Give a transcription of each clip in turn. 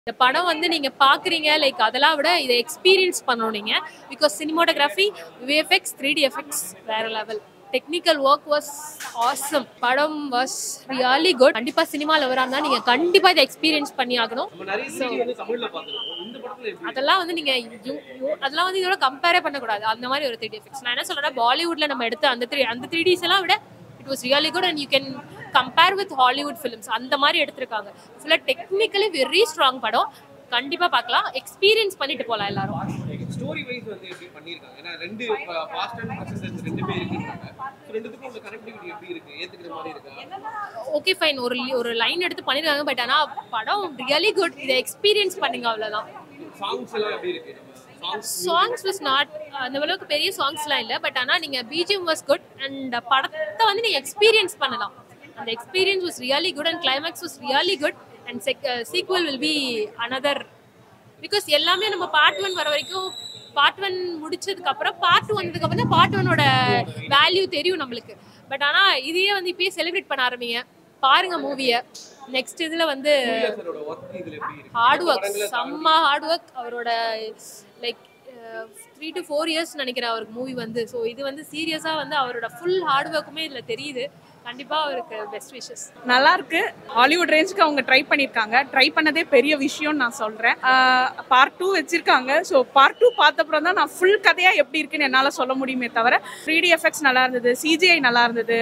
இந்த படம் வந்து நீங்க பாக்குறீங்க லைக் அதெல்லாம் விட இதை எக்ஸ்பீரியன்ஸ் பண்ணணும் நீங்க because cinematography VFX three D effects வேற level technical work was awesome படம் வாஸ் ரியலி குட் கண்டிப்பா சினிமால வராங்க நீங்க கண்டிப்பா இதை எக்ஸ்பீரியன்ஸ் பண்ணி ஆகணும் நம்ம நிறைய சிடி வந்து தமிழ்ல பார்த்துருக்கோம் இந்த படத்துல எப்படி அதெல்லாம் வந்து நீங்க யூ- யூ- அதெல்லாம் வந்து இதோட கம்பேரே பண்ணக்கூடாது அந்த மாதிரி ஒரு த்ரீ டி எஃபெக்ட்ஸ் நான் என்ன சொல்றேன் பாலிவுட்ல நம்ம எடுத்த அந்த த்ரீ அந்த த்ரீ டிஸ் எல்லாம் விட it was really good and you can compare with Hollywood films அந்த மாதிரி எடுத்திருக்காங்க ஃபுல்லாக டெக்னிக்கலி வெரி ஸ்ட்ராங் படம் கண்டிப்பா பார்க்கலாம் எக்ஸ்பீரியன்ஸ் பண்ணிட்டு போலாம் எல்லாரும் ஸ்டோரி வைஸ் வந்து எப்படி பண்ணிருக்காங்க ஏன்னா ரெண்டு பாஸ்ட் அண்ட் ப்ரொசஸர்ஸ் ரெண்டு பேர் இருக்காங்க So ரெண்டுத்துக்கும் உள்ள கனெக்டிவிட்டி எப்படி இருக்கு ஏத்துக்கிற மாதிரி இருக்கா ஓகே ஃபைன் ஒரு ஒரு லைன் எடுத்து பண்ணிருக்காங்க பட் ஆனா படம் ரியலி குட் இதை எக்ஸ்பீரியன்ஸ் பண்ணுங்க அவ்வளவுதான் சாங்ஸ் எல்லாம் எப்படி இருக்கு சாங்ஸ் சாங்ஸ் வாஸ் நாட் அந்த அளவுக்கு பெரிய சாங்ஸ்லாம் இல்லை பட் ஆனால் நீங்கள் பிஜிஎம் வாஸ் குட் அண்ட் படத்தை வந்து நீங்கள் எக்ஸ்பீரியன்ஸ் பண்ணலாம் அந்த experience was really good and climax was really good and செக் sequel will be another because எல்லாமே நம்ம பார்ட் ஒன் வர வரைக்கும் பார்ட் ஒன் முடிச்சதுக்கு அப்புறம் பார்ட் வந்ததுக்கு அப்புறம் தான் பார்ட் ஒன்னோட வேல்யூ தெரியும் நம்மளுக்கு பட் ஆனால் இதையே வந்து இப்பயே செலிப்ரேட் பண்ண ஆரம்பிங்க பாருங்க மூவியை நெக்ஸ்ட் இதுல வந்து சாரோட ஒர்க் இதுல எப்படி இருக்கு ஹார்ட் ஒர்க் செம்ம ஹார்ட் ஒர்க் அவரோட like three to four years நினைக்கிறேன் அவருக்கு மூவி வந்து ஸோ இது வந்து சீரியஸாக வந்து அவரோட ஃபுல் ஹார்ட் ஒர்க்குமே இதில் தெரியுது கண்டிப்பாக அவருக்கு பெஸ்ட் விஷஸ் நல்லா இருக்கு ஹாலிவுட் ரேஞ்சுக்கு அவங்க ட்ரை பண்ணியிருக்காங்க ட்ரை பண்ணதே பெரிய விஷயம்னு நான் சொல்றேன் பார்ட் டூ வச்சிருக்காங்க ஸோ பார்ட் டூ பார்த்தப்பறம் தான் நான் ஃபுல் கதையா எப்படி இருக்குன்னு என்னால் சொல்ல முடியுமே தவிர த்ரீ டி எஃபெக்ட்ஸ் நல்லா இருந்தது சிஜிஐ நல்லா இருந்தது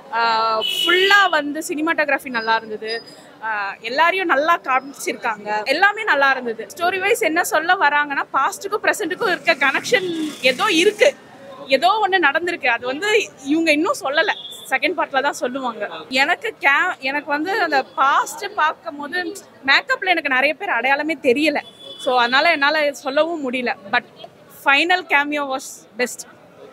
ஃபுல்லாக வந்து சினிமாட்டோகிராஃபி நல்லா இருந்தது ஆஹ் எல்லாரையும் நல்லா காமிச்சிருக்காங்க எல்லாமே நல்லா இருந்தது ஸ்டோரி வைஸ் என்ன சொல்ல வராங்கன்னா பாஸ்ட்டுக்கும் ப்ரெசென்ட்டுக்கும் இருக்க கனெக்ஷன் ஏதோ இருக்கு ஏதோ ஒன்று நடந்திருக்கு அது வந்து இவங்க இன்னும் சொல்லலை செகண்ட் பார்ட்ல தான் சொல்லுவாங்க எனக்கு கே எனக்கு வந்து அந்த பாஸ்ட் பார்க்கும் போது மேக்கப்ல எனக்கு நிறைய பேர் அடையாளமே தெரியல ஸோ அதனால என்னால் சொல்லவும் முடியல but final cameo was best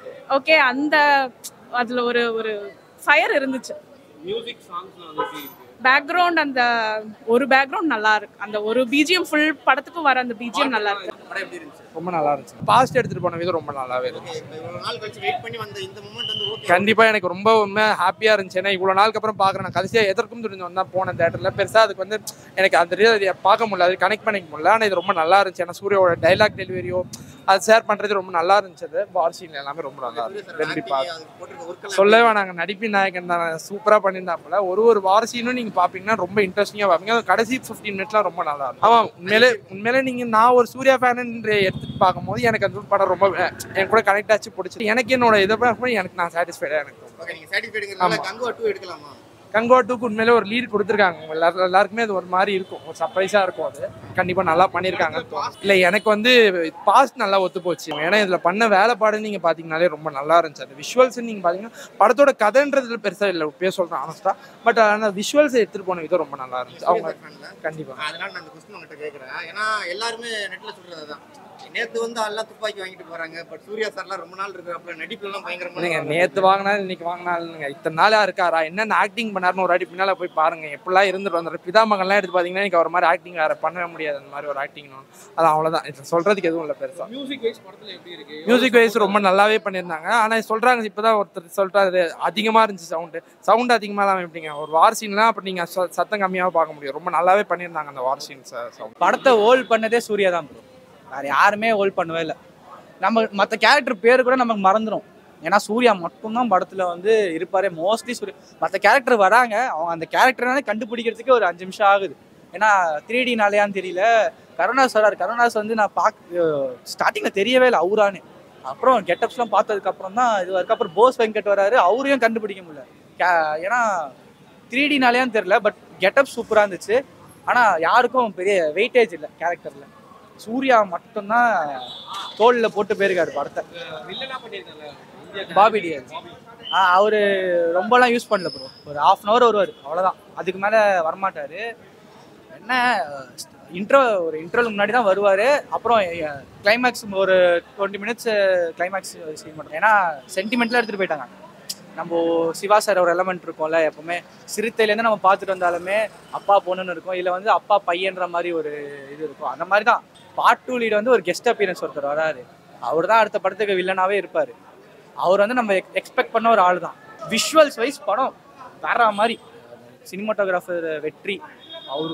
okay அந்த அதில் ஒரு ஒரு ஃபயர் இருந்துச்சு மியூசிக் சாங்ஸ்லாம் வந்து எப்படி இருக்கு பேக்ரவுண்ட் அந்த ஒரு பேக்ரவுண்ட் நல்லா இருக்கு அந்த ஒரு பிஜிஎம் ஃபுல் படத்துக்கும் வர அந்த பிஜிஎம் நல்லா இருக்கு படம் எப்படி இருந்துச்சு ரொம்ப நல்லா இருந்துச்சு பாஸ்ட் எடுத்துட்டு போன விதம் ரொம்ப நல்லாவே இருந்துச்சு இப்ப இவ்வளவு நாள் கழிச்சு வெயிட் பண்ணி வந்த இந்த மூமெண்ட் வந்து ஓகே கண்டிப்பா எனக்கு ரொம்ப உண்மை ஹாப்பியா இருந்துச்சு ஏன்னா இவ்வளவு நாளுக்கு அப்புறம் பாக்குறேன் நான் கடைசியா எதற்கும் துணிஞ்சு வந்தா போனேன் தேட்டர்ல பெருசா அதுக்கு வந்து எனக்கு அந்த ரீதியா பார்க்க முடியல அது கனெக்ட் பண்ணிக்க முடியல ஆனா இது ரொம்ப நல்லா இருந்துச்சு ஏன்னா சூர்யாவோட டைலாக் டெலிவரியோ அது ஷேர் பண்றது ரொம்ப நல்லா இருந்துச்சு அது வார் சீன் எல்லாமே ரொம்ப நல்லா இருந்துச்சு கண்டிப்பா போட்டிருக்க ஒர்க் சொல்லவே வேணாங்க நடிப்பின் நாயகன் தான் சூப்பரா பண்ணியிருந்தாப்புல ஒரு ஒரு வார சீனும் நீங்க பாப்பீங்கன்னா ரொம்ப இன்ட்ரெஸ்டிங்கா பாப்பீங்க அது கடைசி 15 மினிட்லாம் ரொம்ப நல்லா இருக்கும் ஆமா உண்மையிலே உண்மையிலே நீங்க நான் ஒரு சூர்யா ஃபேன் எடுத்துட்டு பார்க்கும்போது எனக்கு அந்த படம் ரொம்ப அஹ், என் கூட கனெக்ட் ஆச்சு பிடிச்சி எனக்கு என்னோட இதை பார்க்கும்போது எனக்கு நான் சாட்டிஸ்ஃபைடா எனக்கு தோணுது. ஓகே நீங்க சாட்டிஸ்ஃபைடுங்கிறதுனால ஆமா. கங்குவா 2 எடுக்கலாமா கங்கோ டூக்கு உண்மையிலே ஒரு லீட் கொடுத்துருக்காங்க எல்லாரும் எல்லாருக்குமே அது ஒரு மாதிரி இருக்கும் ஒரு சர்ப்ரைஸா இருக்கும் அது கண்டிப்பா நல்லா பண்ணியிருக்காங்க இல்ல எனக்கு வந்து பாஸ்ட் நல்லா ஒத்து போச்சு ஏன்னா இதுல பண்ண வேலைப்பாடு நீங்க பாத்தீங்கன்னாலே ரொம்ப நல்லா இருந்துச்சு அந்த விஷுவல்ஸ் நீங்க பாத்தீங்கன்னா படத்தோட கதைன்றதுல பெருசா இல்ல பேர் சொல்றேன் ஆனஸ்டா பட் ஆனா விஷுவல்ஸ் எடுத்துட்டு போன விதம் ரொம்ப நல்லா இருந்துச்சு அவங்க ஃபேன்ல கண்டிப்பா அதனால நான் அந்த கொஸ்டின் உங்ககிட்ட கேக்குறேன் ஏன்னா எல்லாருமே நெட்ல சொல்றது அதான் நேத்து வந்து எல்லாம் துப்பாக்கி வாங்கிட்டு போறாங்க பட் சூர்யா சார்லாம் ரொம்ப நாள் இருக்கிறப்பல நடிப்புல எல்லாம் பயங்கரமா இல்லைங்க நேத்து வாங்கினா இன்னைக்கு வாங்கினாலுங்க இத்தனை நாளா இருக்காரா என்னென்ன ஆக்டிங் பண்ணாருன்னு ஒரு வாட்டி பின்னால போய் பாருங்க எப்படிலாம் இருந்துட்டு வந்தாரு பிதாமகன்லாம் எடுத்து பாத்தீங்கன்னா எனக்கு அவர் மாதிரி ஆக்டிங் வேற பண்ணவே முடியாது அந்த மாதிரி ஒரு ஆக்டிங் அதான் அவ்வளவுதான் இது சொல்றதுக்கு எதுவும் இல்லை பெருசா மியூசிக் வைஸ் படத்துல எப்படி இருக்கு மியூசிக் வைஸ் ரொம்ப நல்லாவே பண்ணியிருந்தாங்க ஆனா சொல்றாங்க இப்பதான் ஒருத்தர் சொல்லிட்டாரு அதிகமா இருந்துச்சு சவுண்டு சவுண்ட் அதிகமா தான் எப்படிங்க ஒரு வார் சீன்லாம் அப்படி நீங்க ச- சத்தம் கம்மியாக பார்க்க முடியும் ரொம்ப நல்லாவே பண்ணியிருந்தாங்க அந்த வார் சீன்ஸ் சவுண்ட் படத்தை ஹோல்ட் பண்ணதே சூர்யா தான் ப்ரோ வேற யாருமே ஹோல்ட் பண்ணவே இல்லை நம்ம மற்ற கேரக்டர் பேர் கூட நமக்கு மறந்துடும் ஏன்னா சூர்யா மட்டும்தான் படத்துல வந்து இருப்பாரே மோஸ்ட்லி சூர்யா மற்ற கேரக்டர் வராங்க அவங்க அந்த கேரக்டர்னாலே கண்டுபிடிக்கிறதுக்கு ஒரு அஞ்சு நிமிஷம் ஆகுது ஏன்னா த்ரீ டினாலேயான்னு தெரியல கருணாஸ் வராரு கருணாஸ் வந்து நான் பார்க்க ஸ்டார்டிங்கில் தெரியவே இல்லை அவரான்னு அப்புறம் கெட்டப்ஸ்லாம் பார்த்ததுக்கு அப்புறம் தான் இது அதுக்கப்புறம் போஸ் வெங்கட் வராரு அவரையும் கண்டுபிடிக்க முடியல கே- ஏன்னா த்ரீ டினாலேயான்னு தெரியல பட் கெட்டப் சூப்பராக இருந்துச்சு ஆனால் யாருக்கும் பெரிய வெயிட்டேஜ் இல்லை கேரக்டரில் சூர்யா மட்டும்தான் தோளில் போட்டு போயிருக்காரு படத்தை வில்லனா பண்ணிருக்காங்க இந்தியா பாபி டியர் ஆ அவர் ரொம்பலாம் யூஸ் பண்ணல ப்ரோ ஒரு ஹாஃப் அன் ஹவர் வருவார் அவ்வளோதான் அதுக்கு மேலே வரமாட்டார் என்ன இன்ட்ரோ ஒரு இன்ட்ரோலுக்கு முன்னாடி தான் வருவார் அப்புறம் கிளைமேக்ஸ் ஒரு டுவெண்ட்டி மினிட்ஸ் கிளைமேக்ஸ் சீன் மட்டும் ஏன்னா சென்டிமெண்ட்லாம் எடுத்துகிட்டு போயிட்டாங்க நம்ம சிவா சார் ஒரு எலமெண்ட் இருக்கும்ல எப்பவுமே சிறுத்தையிலேருந்து நம்ம பார்த்துட்டு வந்தாலுமே அப்பா பொண்ணுன்னு இருக்கும் இல்லை வந்து அப்பா பையன்ற மாதிரி ஒரு இது இருக்கும் அந்த மாதிரி தான் பார்ட் டூ லீட் வந்து ஒரு கெஸ்ட் அப்பியரன்ஸ் ஒருத்தர் வராரு அவர் தான் அடுத்த படத்துக்கு வில்லனாவே இருப்பார் அவர் வந்து நம்ம எக்ஸ்பெக்ட் பண்ண ஒரு ஆள் தான் விஷுவல்ஸ் வைஸ் படம் வேற மாதிரி சினிமாட்டோகிராஃபர் வெற்றி அவரு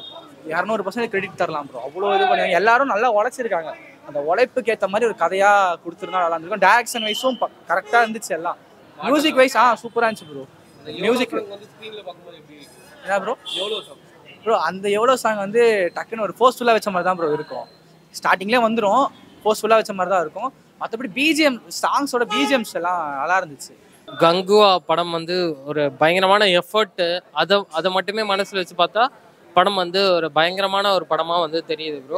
இரநூறு பர்சன்ட் கிரெடிட் தரலாம் ப்ரோ அவ்வளோ இது பண்ணி எல்லாரும் நல்லா உழைச்சிருக்காங்க அந்த உழைப்புக்கு ஏற்ற மாதிரி ஒரு கதையாக கொடுத்துருந்தா நல்லா இருந்திருக்கும் டேரக்ஷன் வைஸும் கரெக்டாக இருந்துச்சு எல்லாம் மியூசிக் வைஸ் ஆ சூப்பராக இருந்துச்சு ப்ரோ மியூசிக் வந்து ஸ்க்ரீன்ல பார்க்கும்போது எப்படி என்ன ப்ரோ எவ்வளோ சாங் ப்ரோ அந்த எவ்வளோ சாங் வந்து டக்குன்னு ஒரு ஃபோர்ஸ்ஃபுல்லாக வச்ச மாதிரி தான் ப்ரோ இருக்கும் ஸ்டார்டிங்லேயே வந்துடும் ஃபோர்ஸ்ஃபுல்லாக வச்ச மாதிரி தான் இருக்கும் மற்றபடி பிஜிஎம் சாங்ஸோட பிஜிஎம்ஸ் எல்லாம் நல்லா இருந்துச்சு கங்குவா படம் வந்து ஒரு பயங்கரமான எஃபர்ட்டு அதை அதை மட்டுமே மனசில் வச்சு பார்த்தா படம் வந்து ஒரு பயங்கரமான ஒரு படமாக வந்து தெரியுது ப்ரோ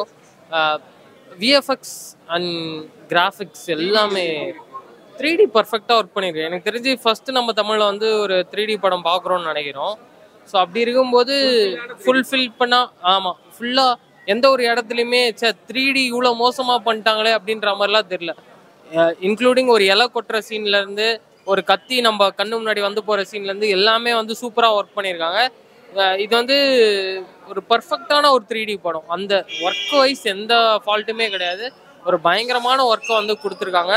விஎஃப்எக்ஸ் அண்ட் கிராஃபிக்ஸ் எல்லாமே த்ரீ டி பர்ஃபெக்டாக ஒர்க் பண்ணியிருக்கு எனக்கு தெரிஞ்சு ஃபஸ்ட்டு நம்ம தமிழில் வந்து ஒரு த்ரீ டி படம் பார்க்குறோன்னு நினைக்கிறோம் ஸோ அப்படி இருக்கும்போது ஃபுல்ஃபில் பண்ணால் ஆமாம் ஃபுல்லாக எந்த ஒரு இடத்துலையுமே சே த்ரீ டி இவ்வளோ மோசமாக பண்ணிட்டாங்களே அப்படின்ற மாதிரிலாம் தெரில இன்க்ளூடிங் ஒரு இலை கொட்டுற சீன்லேருந்து ஒரு கத்தி நம்ம கண்ணு முன்னாடி வந்து போகிற சீன்லேருந்து எல்லாமே வந்து சூப்பராக ஒர்க் பண்ணியிருக்காங்க அஹ் இது வந்து ஒரு பர்ஃபெக்டான ஒரு த்ரீ டி படம் அந்த ஒர்க் வைஸ் எந்த ஃபால்ட்டுமே கிடையாது ஒரு பயங்கரமான ஒர்க்கை வந்து கொடுத்துருக்காங்க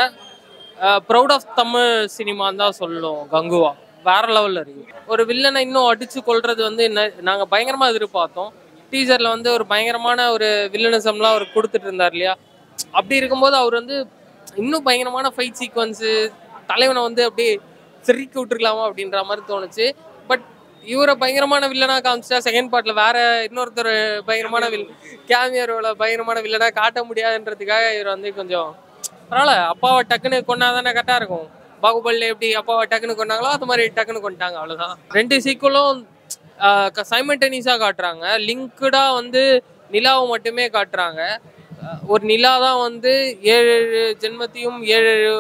ப்ரௌட் ஆஃப் தமிழ் சினிமான்னு தான் சொல்லும் கங்குவா வேற லெவலில் இருக்கு ஒரு வில்லனை இன்னும் அடிச்சு கொள்றது வந்து நாங்கள் பயங்கரமாக எதிர்பார்த்தோம் டீசரில் வந்து ஒரு பயங்கரமான ஒரு வில்லனிசம்லாம் அவர் கொடுத்துட்டு இருந்தார் இல்லையா அப்படி இருக்கும்போது அவர் வந்து இன்னும் பயங்கரமான ஃபைட் சீக்வன்ஸு தலைவனை வந்து அப்படியே சிரிக்க விட்டுருக்கலாமா அப்படின்ற மாதிரி தோணுச்சு பட் இவரை பயங்கரமான வில்லனா காமிச்சிட்டா செகண்ட் பார்ட்ல வேற இன்னொருத்தர் பயங்கரமான வில் கேமியரோட பயங்கரமான வில்லனா காட்ட முடியாதுன்றதுக்காக இவர் வந்து கொஞ்சம் பரவாயில்ல அப்பாவை டக்குன்னு கொண்டா தானே கரெக்டாக இருக்கும் பாகுபலியில் எப்படி அப்பாவை டக்குன்னு கொண்டாங்களோ அது மாதிரி டக்குன்னு கொண்டாங்க அவ்வளோதான் ரெண்டு சீக்குவலும் சைமல்டேனியஸாக காட்டுறாங்க லிங்க்டாக வந்து நிலாவை மட்டுமே காட்டுறாங்க அஹ் ஒரு நிலா தான் வந்து ஏழு ஏழு ஜென்மத்தையும் ஏழு ஏழு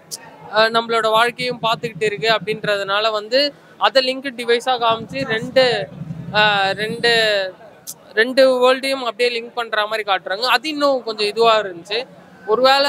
அஹ் நம்மளோட வாழ்க்கையும் பார்த்துக்கிட்டு இருக்கு அப்படின்றதுனால வந்து அதை லிங்க் டிவைஸாக காமிச்சு ரெண்டு அஹ் ரெண்டு ரெண்டு வேர்ல்டையும் அப்படியே லிங்க் பண்ணுற மாதிரி காட்டுறாங்க அது இன்னும் கொஞ்சம் இதுவாக இருந்துச்சு ஒருவேளை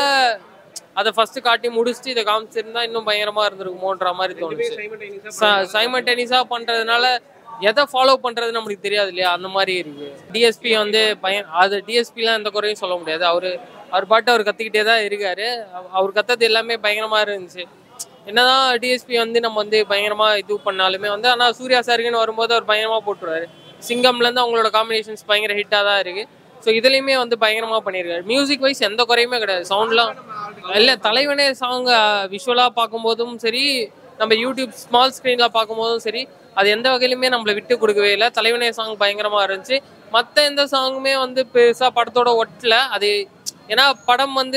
அதை ஃபர்ஸ்ட் காட்டி முடிச்சுட்டு இதை காமிச்சிருந்தா இன்னும் பயங்கரமாக இருந்திருக்குமோன்ற மாதிரி தோணுச்சு சைமல்டேனியஸாக பண்ணுறதுனால எதை ஃபாலோ பண்ணுறது நம்மளுக்கு தெரியாது இல்லையா அந்த மாதிரி இருக்கு டிஎஸ்பி வந்து பையன் அது டிஎஸ்பிலாம் எந்த குறையும் சொல்ல முடியாது அவர் அவர் பாட்டு அவர் கத்திக்கிட்டே தான் இருக்காரு அவ- அவர் கத்தது எல்லாமே பயங்கரமா இருந்துச்சு என்னதான் டிஎஸ்பி வந்து நம்ம வந்து பயங்கரமா இது பண்ணாலுமே வந்து ஆனால் சூர்யா சாருக்குன்னு வரும்போது அவர் பயங்கரமா போட்டுருவாரு சிங்கம்லேருந்து அவங்களோட காம்பினேஷன்ஸ் பயங்கர ஹிட்டாக தான் இருக்கு ஸோ இதுலேயுமே வந்து பயங்கரமா பண்ணியிருக்காரு மியூசிக் வைஸ் எந்த குறையுமே கிடையாது சவுண்ட்லாம் இல்லை தலைவனே சாங் விஷுவலாக பார்க்கும்போதும் சரி நம்ம யூடியூப் ஸ்மால் ஸ்க்ரீனில் பார்க்கும்போதும் சரி அது எந்த வகையிலுமே நம்மளை விட்டு கொடுக்கவே இல்லை தலைவனே சாங் பயங்கரமா இருந்துச்சு மற்ற எந்த சாங்குமே வந்து பெருசாக படத்தோட ஒட்டல அது ஏன்னா படம் வந்து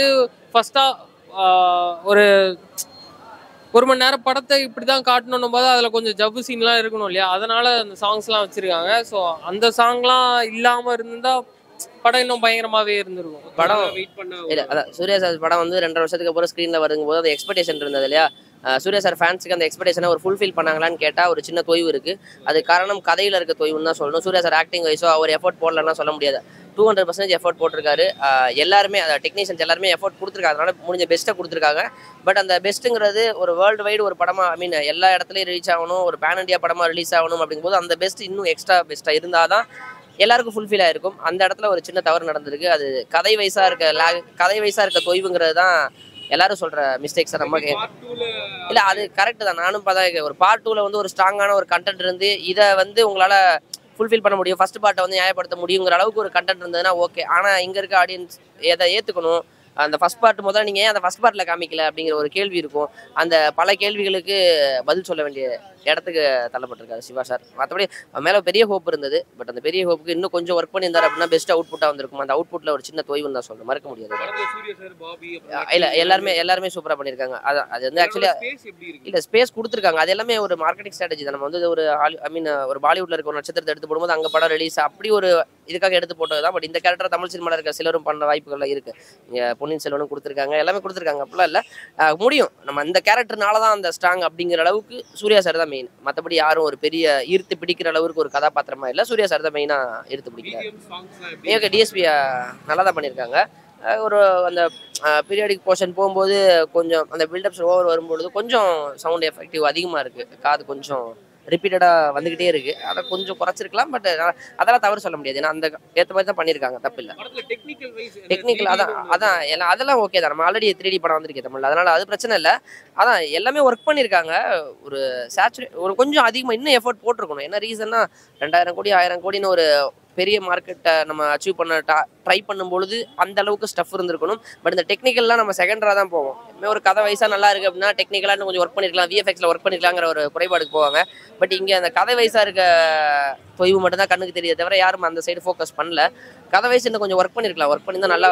ஃபர்ஸ்டாக ஒரு ஒரு மணி நேரம் படத்தை இப்படி தான் காட்டணும் போது அதில் கொஞ்சம் ஜவ்வு சீன்லாம் இருக்கணும் இல்லையா அதனால அந்த சாங்ஸ்லாம் வச்சிருக்காங்க ஸோ அந்த சாங்லாம் இல்லாமல் இருந்தா படம் இன்னும் பயங்கரமாவே இருந்திருக்கும் படம் வெயிட் பண்ண இல்ல அதான் சூர்யா சார் படம் வந்து ரெண்டரை வருஷத்துக்கு அப்புறம் ஸ்க்ரீனில் வரும்போது அது எக்ஸ்பெக்டேஷன் இருந்தது இல்லையா அஹ் சூர்யா சார் ஃபேன்ஸுக்கு அந்த எக்ஸ்பெக்டேஷனை ஒரு ஃபுல்ஃபில் பண்ணாங்களான்னு கேட்டால் ஒரு சின்ன தொய்வு இருக்கு அது காரணம் கதையில் இருக்க தொய்வுன்னு தான் சொல்லணும் சூர்யா சார் ஆக்டிங் வைஸோ அவர் எஃபோர்ட் போடலன்னா சொல்ல முடியாது டூ ஹண்ட்ரட் பர்சன்டேஜ் எஃபோர்ட் போட்டிருக்காரு அஹ் எல்லாருமே அந்த டெக்னீஷியன்ஸ் எல்லாருமே எஃபோர்ட் கொடுத்துருக்காங்க அதனால முடிஞ்ச பெஸ்ட்டை கொடுத்துருக்காங்க பட் அந்த பெஸ்ட்டுங்கிறது ஒரு வேர்ல்டு வைடு ஒரு படமாக ஐ மீன் எல்லா இடத்துலையும் ரீச் ஆகணும் ஒரு பேன் இண்டியா படமாக ரிலீஸ் ஆகணும் அப்படிங்கும்போது அந்த பெஸ்ட் இன்னும் எக்ஸ்ட்ரா பெஸ்ட்டாக இருந்தால் தான் எல்லாருக்கும் ஃபுல்ஃபில் ஆயிருக்கும் அந்த இடத்துல ஒரு சின்ன தவறு நடந்திருக்கு அது கதை வைஸா இருக்க lag கதை வைஸா இருக்க தொய்வுங்கிறது தான் எல்லாரும் சொல்ற மிஸ்டேக்ஸை நம்ம கே- பார்ட் டூல இல்ல அது கரெக்ட் தான் நானும் பார்த்தா ஒரு பார்ட் டூல வந்து ஒரு ஸ்ட்ராங்கான ஒரு கண்டென்ட் இருந்து இதை வந்து உங்களால ஃபுல்ஃபில் பண்ண முடியும் ஃபர்ஸ்ட் பார்ட்டை வந்து நியாயப்படுத்த முடியுங்கிற அளவுக்கு ஒரு கண்டென்ட் இருந்ததுன்னா ஓகே ஆனா இங்க இருக்க ஆடியன்ஸ் எதை ஏத்துக்கணும் அந்த ஃபர்ஸ்ட் பார்ட் முதல்ல நீங்க ஏன் அந்த ஃபர்ஸ்ட் பார்ட்ல காமிக்கல அப்படிங்கிற ஒரு கேள்வி இருக்கும் அந்த பல கேள்விகளுக்கு பதில் சொல்ல வேண்டிய இடத்துக்கு தள்ளப்பட்டிருக்காரு சிவா சார் மற்றபடி மேல பெரிய ஹோப் இருந்தது பட் அந்த பெரிய ஹோப்புக்கு இன்னும் கொஞ்சம் ஒர்க் பண்ணியிருந்தாரு அப்படின்னா பெஸ்ட் அவுட்புட்டாக வந்திருக்கும் அந்த அவுட்புட்ல ஒரு சின்ன தொய்வுன்னு தான் சொல்றேன் மறக்க முடியாது படத்துல சூர்யா சார் பாபி இல்ல எல்லாருமே எல்லாருமே சூப்பரா பண்ணியிருக்காங்க அதான் அது வந்து ஆக்சுவலி ஸ்பேஸ் எப்படி இருக்கு இல்ல ஸ்பேஸ் கொடுத்துருக்காங்க அது எல்லாமே ஒரு மார்க்கெட்டிங் ஸ்ட்ராட்டஜி தான் நம்ம வந்து ஒரு ஐ மீன் ஒரு பாலிவுட்ல இருக்க ஒரு நட்சத்திரத்தை எடுத்து போடும்போது அங்க படம் ரிலீஸ் அப்படி ஒரு இதுக்காக எடுத்து போட்டது தான் பட் இந்த கேரக்டர் தமிழ் சினிமால இருக்க சிலரும் பண்ண வாய்ப்புகள்லாம் இருக்கு இங்க பொன்னியின் செல்வனும் கொடுத்துருக்காங்க எல்லாமே கொடுத்துருக்காங்க அப்படிலாம் இல்ல அஹ் முடியும் நம்ம இந்த கேரக்டர்னால தான் அந்த ஸ்ட்ராங் அப்படிங்கிற அளவுக்கு சூர்யா சார் தான் மெயின் மற்றபடி யாரும் ஒரு பெரிய ஈர்த்து பிடிக்கிற அளவுக்கு ஒரு கதாபாத்திரமா இல்ல சூர்யா சார் தான் மெயினா ஈர்த்து பிடிக்கிறார் பிஜிஎம் சாங்ஸ்லாம் எப்படி ஏக டிஎஸ்பி நல்லா தான் பண்ணியிருக்காங்க அஹ் ஒரு அந்த பீரியாடிக் போர்ஷன் போகும்போது கொஞ்சம் அந்த பில்டப்ஸ் ஓவர் வரும்பொழுது கொஞ்சம் சவுண்ட் எஃபெக்டிவ் அதிகமாக இருக்குது காது கொஞ்சம் ரிப்பீட்டடாக வந்துக்கிட்டே இருக்குது அதை கொஞ்சம் குறைச்சிருக்கலாம் பட் அதெல்லாம் தவறு சொல்ல முடியாது ஏன்னா அந்த ஏற்ற மாதிரி தான் பண்ணியிருக்காங்க தப்பு இல்லை படத்துல டெக்னிக்கல் வைஸ் டெக்னிக்கல் அதான் அதான் எல்லாம் அதெல்லாம் ஓகே தான் நம்ம ஆல்ரெடி த்ரீ டி படம் வந்திருக்கே தமிழ்ல அதனால அது பிரச்சனை இல்லை அதான் எல்லாமே ஒர்க் பண்ணியிருக்காங்க ஒரு சேச்சுரே ஒரு கொஞ்சம் அதிகமாக இன்னும் எஃபோர்ட் போட்டிருக்கணும் என்ன ரீசன்னா ரெண்டாயிரம் கோடி ஆயிரம் கோடின்னு ஒரு பெரிய மார்க்கெட்டை நம்ம அச்சீவ் பண்ண ட்ரை பண்ணும் பொழுது அந்த அளவுக்கு ஸ்டஃப் இருந்திருக்கணும் பட் இந்த டெக்னிக்கல்லாம் நம்ம செகண்டராக தான் போவோம் இனிமே ஒரு கதை வயசாக நல்லா இருக்கு அப்படின்னா டெக்னிக்கலாக இன்னும் கொஞ்சம் ஒர்க் பண்ணிருக்கலாம் விஎஃப்எக்ஸில் ஒர்க் பண்ணிக்கலாங்கிற ஒரு குறைபாடுக்கு போவாங்க பட் இங்கே அந்த கதை வயசாக இருக்க தொய்வு மட்டும் தான் கண்ணுக்கு தெரியுது தவிர யாரும் அந்த சைடு ஃபோக்கஸ் பண்ணல கதை வயசு இன்னும் கொஞ்சம் ஒர்க் பண்ணிருக்கலாம் ஒர்க் பண்ணி தான் நல்லா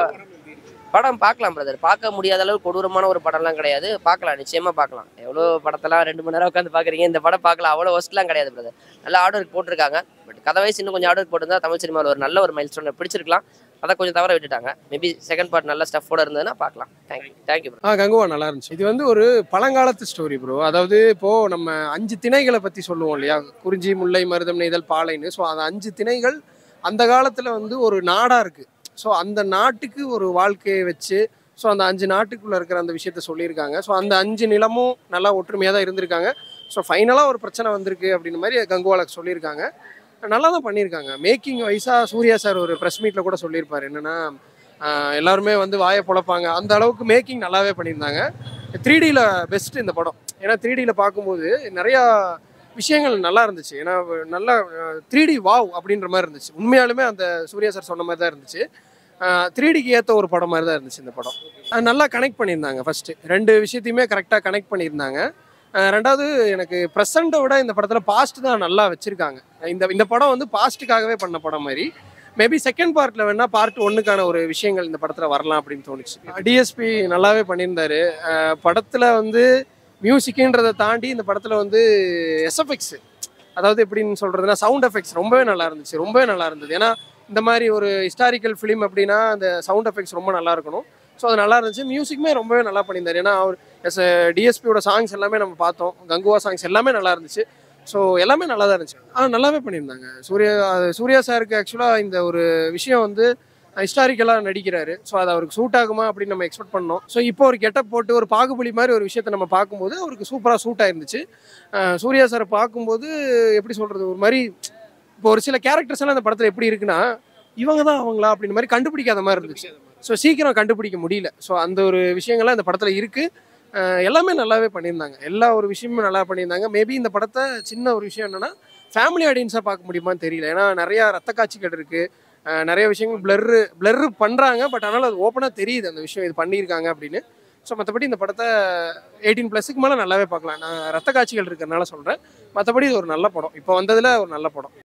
படம் பார்க்கலாம் பிரதர் பார்க்க முடியாத அளவு கொடூரமான ஒரு படம்லாம் கிடையாது பார்க்கலாம் நிச்சயமா பார்க்கலாம் எவ்வளோ படத்தெல்லாம் ரெண்டு மணி நேரம் உட்காந்து பார்க்குறீங்க இந்த படம் பார்க்கலாம் அவ்வளோ ஒஸ்ட்லாம் கிடையாது பிரதர் நல்ல ஆர்டர் ஒர்க் போட்டிருக்காங்க பட் கதை வயசு இன்னும் கொஞ்சம் ஆர்டர் ஒர்க் போட்டிருந்தா தமிழ் சினிமாவில் ஒரு நல்ல ஒரு மைல் ஸ்டோனை பிடிச்சிருக்கலாம் அதை கொஞ்சம் தவற விட்டுட்டாங்க மேபி செகண்ட் பார்ட் நல்ல ஸ்டஃபோட இருந்ததுன்னா பார்க்கலாம் தேங்க்யூ தேங்க்யூ ஆ கங்குவா நல்லா இருந்துச்சு இது வந்து ஒரு பழங்காலத்து ஸ்டோரி ப்ரோ அதாவது இப்போ நம்ம அஞ்சு திணைகளை பத்தி சொல்லுவோம் இல்லையா குறிஞ்சி முல்லை மருதம் நெய்தல் பாலைன்னு ஸோ அந்த அஞ்சு திணைகள் அந்த காலத்துல வந்து ஒரு நாடா இருக்கு ஸோ அந்த நாட்டுக்கு ஒரு வாழ்க்கையை வச்சு ஸோ அந்த அஞ்சு நாட்டுக்குள்ள இருக்கிற அந்த விஷயத்த சொல்லியிருக்காங்க ஸோ அந்த அஞ்சு நிலமும் நல்லா ஒற்றுமையாக தான் இருந்திருக்காங்க ஸோ ஃபைனலாக ஒரு பிரச்சனை வந்திருக்கு அப்படின்னு மாதிரி கங்குவாலக் சொல்லியிருக்காங்க நல்லா தான் பண்ணியிருக்காங்க மேக்கிங் வைஸாக சூர்யா சார் ஒரு ப்ரெஸ் மீட்டில் கூட சொல்லியிருப்பார் என்னன்னா ஆஹ் எல்லாருமே வந்து வாயை பொழப்பாங்க அந்த அளவுக்கு மேக்கிங் நல்லாவே பண்ணியிருந்தாங்க த்ரீ டியில் பெஸ்ட் இந்த படம் ஏன்னா த்ரீ டியில் பார்க்கும்போது நிறையா விஷயங்கள் நல்லா இருந்துச்சு ஏன்னா நல்லா த்ரீ டி வாவ் அப்படின்ற மாதிரி இருந்துச்சு உண்மையாலுமே அந்த சூர்யா சார் சொன்ன மாதிரி தான் இருந்துச்சு த்ரீ டிக்கு ஏற்ற ஒரு படம் மாதிரி தான் இருந்துச்சு இந்த படம் அஹ் நல்லா கனெக்ட் பண்ணியிருந்தாங்க ஃபஸ்ட்டு ரெண்டு விஷயத்தையுமே கரெக்டாக கனெக்ட் பண்ணியிருந்தாங்க அஹ் ரெண்டாவது எனக்கு ப்ரெசண்ட்டை விட இந்த படத்தில் பாஸ்ட் தான் நல்லா வச்சுருக்காங்க இந்த இந்த படம் வந்து பாஸ்ட்டுக்காகவே பண்ண படம் மாதிரி மேபி செகண்ட் பார்ட்டில் வேணால் பார்ட் ஒன்றுக்கான ஒரு விஷயங்கள் இந்த படத்தில் வரலாம் அப்படின்னு தோணுச்சு டிஎஸ்பி நல்லாவே பண்ணியிருந்தாரு படத்தில் வந்து மியூசிக்குன்றதை தாண்டி இந்த படத்தில் வந்து எஸ்எஃப்எக்ஸ் அதாவது எப்படின்னு சொல்கிறதுனா சவுண்ட் எஃபெக்ட்ஸ் ரொம்பவே நல்லா இருந்துச்சு ரொம்பவே நல்லா இருந்தது ஏன்னா இந்த மாதிரி ஒரு ஹிஸ்டாரிக்கல் ஃபிலிம் அப்படின்னா அந்த சவுண்ட் எஃபெக்ட்ஸ் ரொம்ப நல்லா இருக்கணும் ஸோ அது நல்லா இருந்துச்சு மியூசிக்குமே ரொம்பவே நல்லா பண்ணியிருந்தாரு ஏன்னா அவர் எஸ் டிஎஸ்பியோட சாங்ஸ் எல்லாமே நம்ம பார்த்தோம் கங்குவா சாங்ஸ் எல்லாமே நல்லா இருந்துச்சு ஸோ எல்லாமே நல்லா தான் இருந்துச்சு ஆ நல்லாவே பண்ணியிருந்தாங்க சூர்யா அது சூர்யா சாருக்கு ஆக்சுவலாக இந்த ஒரு விஷயம் வந்து ஹிஸ்டாரிக்கலாக நடிக்கிறாரு ஸோ அது அவருக்கு சூட் ஆகுமா அப்படின்னு நம்ம எக்ஸ்பெக்ட் பண்ணோம் ஸோ இப்போ ஒரு கெட்டப் போட்டு ஒரு பாகுபலி மாதிரி ஒரு விஷயத்தை நம்ம பார்க்கும்போது அவருக்கு சூப்பராக சூட் ஆயிருந்துச்சு அஹ் சூர்யா சாரை பார்க்கும்போது எப்படி சொல்கிறது ஒரு மாதிரி இப்போ ஒரு சில கேரக்டர்ஸ் எல்லாம் அந்த படத்தில் எப்படி இருக்குன்னா இவங்க தான் அவங்களா அப்படின்னு மாதிரி கண்டுபிடிக்காத மாதிரி இருந்துச்சு ஸோ சீக்கிரம் கண்டுபிடிக்க முடியல ஸோ அந்த ஒரு விஷயங்கள்லாம் இந்த படத்தில் இருக்குது எல்லாமே நல்லாவே பண்ணியிருந்தாங்க எல்லா ஒரு விஷயமும் நல்லா பண்ணியிருந்தாங்க மேபி இந்த படத்தை சின்ன ஒரு விஷயம் என்னன்னா ஃபேமிலி ஆடியன்ஸாக பார்க்க முடியுமான்னு தெரியல ஏன்னா நிறையா ரத்த காட்சிகள் இருக்குது நிறைய விஷயங்கள் பிளர்ரு பிளர்ரு பண்ணுறாங்க பட் ஆனால் அது ஓப்பனாக தெரியுது அந்த விஷயம் இது பண்ணியிருக்காங்க அப்படின்னு ஸோ மற்றபடி இந்த படத்தை எயிட்டீன் ப்ளஸுக்கு மேலே நல்லாவே பார்க்கலாம் நான் ரத்த காட்சிகள் இருக்கிறனால சொல்கிறேன் மற்றபடி இது ஒரு நல்ல படம் இப்போ வந்ததில் ஒரு நல்ல படம்